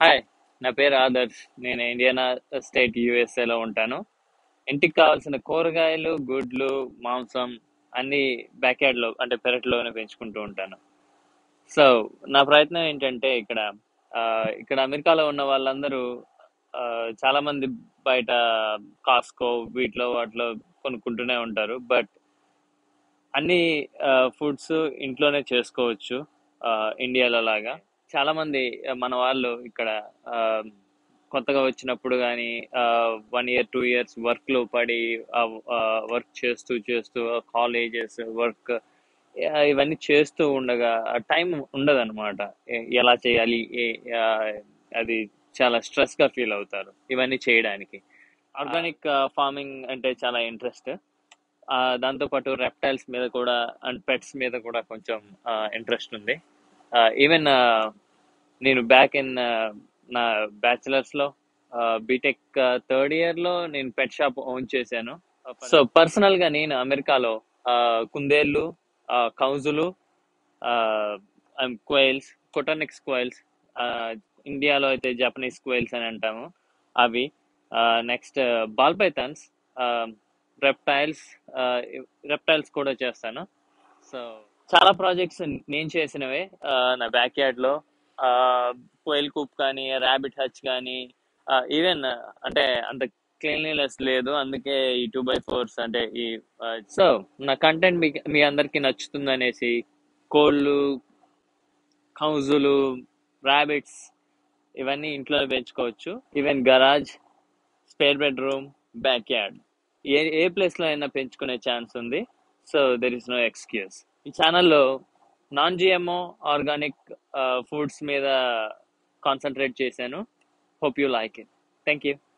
hi నా పేరు ఆదర్శ్ నేను ఇండియానా స్టేట్ యూఎస్ఏలో ఉంటాను ఇంటికి కావాల్సిన కూరగాయలు గుడ్లు మాంసం అన్ని బ్యాక్యార్డ్లో అంటే పెరట్లోనే పెంచుకుంటూ ఉంటాను సో నా ప్రయత్నం ఏంటంటే ఇక్కడ ఆ, ఇక్కడ అమెరికాలో ఉన్న వాళ్ళందరూ ఆ, చాలా మంది బయట కాస్కో వీటిలో వాటిలో కొనుక్కుంటూనే ఉంటారు బట్ అన్ని ఫుడ్స్ ఇంట్లోనే చేసుకోవచ్చు ఆ, ఇండియాలో లాగా చాలా మంది ఆ, మన వాళ్ళు ఇక్కడ ఆ, కొత్తగా వచ్చినప్పుడు కానీ one year two years work లో పడి వర్క్ చేస్తూ చేస్తూ కాలేజెస్ వర్క్ ఇవన్నీ చేస్తూ ఉండగా టైం ఉండదు అనమాట ఎలా చేయాలి ఏ- ఆ, అది చాలా స్ట్రెస్ గా ఫీల్ అవుతారు ఇవన్నీ చేయడానికి ఆర్గానిక్ ఫార్మింగ్ అంటే చాలా ఇంట్రెస్ట్ దాంతో పాటు రెప్టైల్స్ మీద కూడా అండ్ పెట్స్ మీద కూడా కొంచెం ఇంట్రెస్ట్ ఉంది ఈవెన్ నేను బ్యాక్ ఇన్ నా బ్యాచిలర్స్ లో బీటెక్ థర్డ్ ఇయర్ లో నేను పెట్ షాప్ ఓన్ చేశాను సో పర్సనల్ గా నేను అమెరికాలో ఆ, కుందేళ్ళు ఆ, కౌజులు క్వైల్స్ కొటనిక్ స్క్వైల్స్ ఇండియాలో అయితే జపనీస్ క్వైల్స్ అని అంటాము అవి next ball pythons reptiles reptiles కూడా చేస్తాను సో చాలా ప్రాజెక్ట్స్ నేను చేసినవే ఆ, నా బ్యాక్ యార్డ్ లో కోయిల్ కూప్ కానీ ర్యాబిట్ హచ్ కానీ ఈవెన్ అంటే అంత క్లీన్లీనెస్ లేదు అందుకే ఈ టూ బై ఫోర్స్ అంటే ఈ సో నా కంటెంట్ మీ మీ అందరికి నచ్చుతుంది అనేసి కోళ్ళు కౌజులు ర్యాబిట్స్ ఇవన్నీ ఇంట్లో పెంచుకోవచ్చు even garage spare bedroom backyard ఏ ఏ ప్లేస్ లో అయినా పెంచుకునే ఛాన్స్ ఉంది so there is no excuse ఈ ఛానల్లో నాన్ జిఎంఓ ఆర్గానిక్ ఫుడ్స్ మీద కాన్సన్ట్రేట్ చేశాను hope you like it thank you